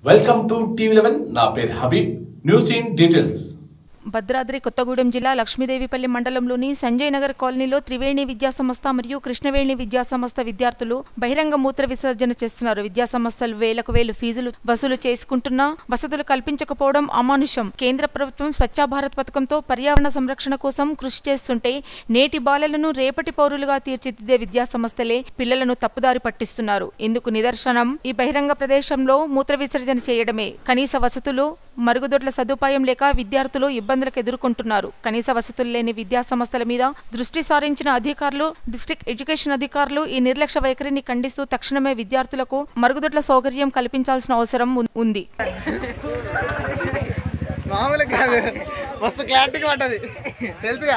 Welcome to TV eleven నా పేరు Habeeb news in details Bhadradri Kothagudem జిల్లా లక్ష్మీదేవిపల్లి మండలంలోని సంజయ్ నగర్ కాలనీలో త్రివేణి విద్యా సంస్థ మరియు కృష్ణవేణి విద్యా సంస్థ విద్యార్థులు బహిరంగ మూత్ర విసర్జన చేస్తున్నారు విద్యా సంస్థలు వేలకు వేలు ఫీజులు వసూలు చేసుకుంటున్నా వసతులు కల్పించకపోవడం అమానుషం కేంద్ర ప్రభుత్వం స్వచ్ఛ భారత్ పథకంతో పర్యావరణ సంరక్షణ కోసం కృషి చేస్తుంటే నేటి బాలలను రేపటి పౌరులుగా తీర్చిదిద్దే విద్యా సంస్థలే పిల్లలను తప్పుదారి పట్టిస్తున్నారు ఇందుకు నిదర్శనం ఈ బహిరంగ ప్రదేశంలో మూత్ర విసర్జన చేయడమే కనీస వసతులు మరుగుదొడ్ల సదుపాయం లేక విద్యార్థులు ఇబ్బందులకు ఎదుర్కొంటున్నారు కనీస వసతులు లేని విద్యా సంస్థల మీద దృష్టి సారించిన అధికారులు డిస్ట్రిక్ట్ ఎడ్యుకేషన్ అధికారులు ఈ నిర్లక్ష్య వైఖరిని ఖండిస్తూ తక్షణమే విద్యార్థులకు మరుగుదొడ్ల సౌకర్యం కల్పించాల్సిన అవసరం ఉం- ఉంది మామూలు కాదు మస్తు క్లారిటీగా పడ్డది తెలుసుగా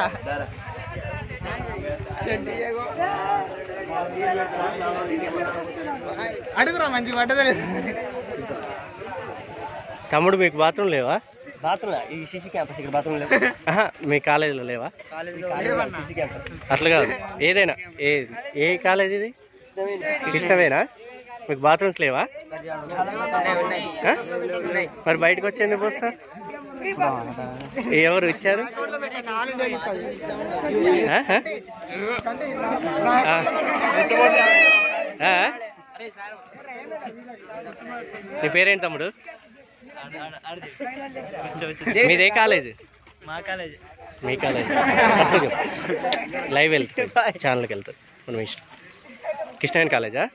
అడుగురా మంచి పడ్డది తమ్ముడు మీకు బాత్రూమ్ లేవా బాత్రూమ్ ఈ సీసీ క్యాంపస్ ఇక్కడ బాత్రూమ్ లేవు ఆహా, మీ కాలేజీలో లేవా సీసీ క్యాంపస్ అట్లా కాదు ఏదైనా ఏ ఏ కాలేజ్ ఇది ఇష్టమేనా మీకు బాత్రూమ్స్ లేవా ఆ? మరి బయటకు వచ్చి ఎందుకు పోస్తారు ఎవరు ఇచ్చారు ఆ? ఆ? ఆ? ఆ? నీ పేరేంటి తమ్ముడు మీదే కాలేజ్ మా కాలేజ్ మీ కాలేజ్ లైవ్ వెళ్తుంది ఛానల్కి వెళ్తుంది మనం ఇష్టం కృష్ణాయన్ కాలేజా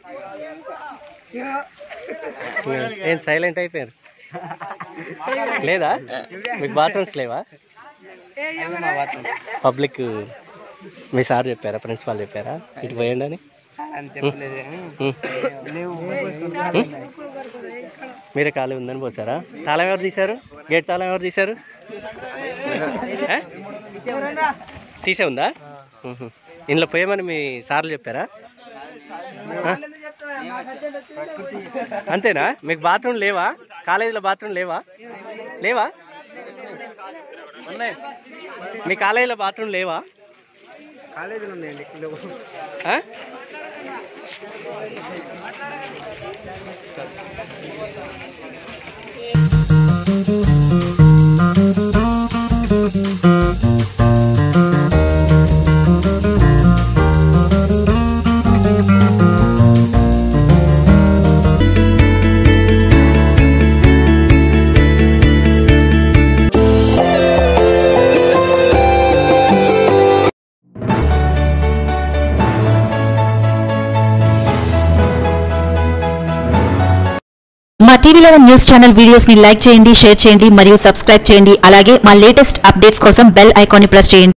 ఏం సైలెంట్ అయిపోయారు లేదా మీకు బాత్రూమ్స్ లేవా పబ్లిక్ మీ సార్ చెప్పారా ప్రిన్సిపాల్ చెప్పారా ఇటు పోయండి అని ఉం. ఉం? మీరే ఖాళీ ఉందని పోసారా తాళం ఎవరు తీశారు గేట్ తాళం ఎవరు తీశారు ఆ? తీసే ఉందా ఉహు. ఇందులో పోయమని మీ సార్లు చెప్పారా ఆ? అంతేనా మీకు బాత్రూమ్ లేవా కాలేజీలో బాత్రూమ్ లేవా లేవా మీ కాలేజీలో బాత్రూమ్ లేవా కాలేజీలో ఉన్నాయండి ఆ? మా టీవీలో న్యూస్ ఛానల్ వీడియోస్ ని లైక్ చేయండి షేర్ చేయండి మరియు సబ్స్క్రైబ్ చేయండి అలాగే మా లేటెస్ట్ అప్డేట్స్ కోసం బెల్ ఐకాన్ ని ప్రెస్ చేయండి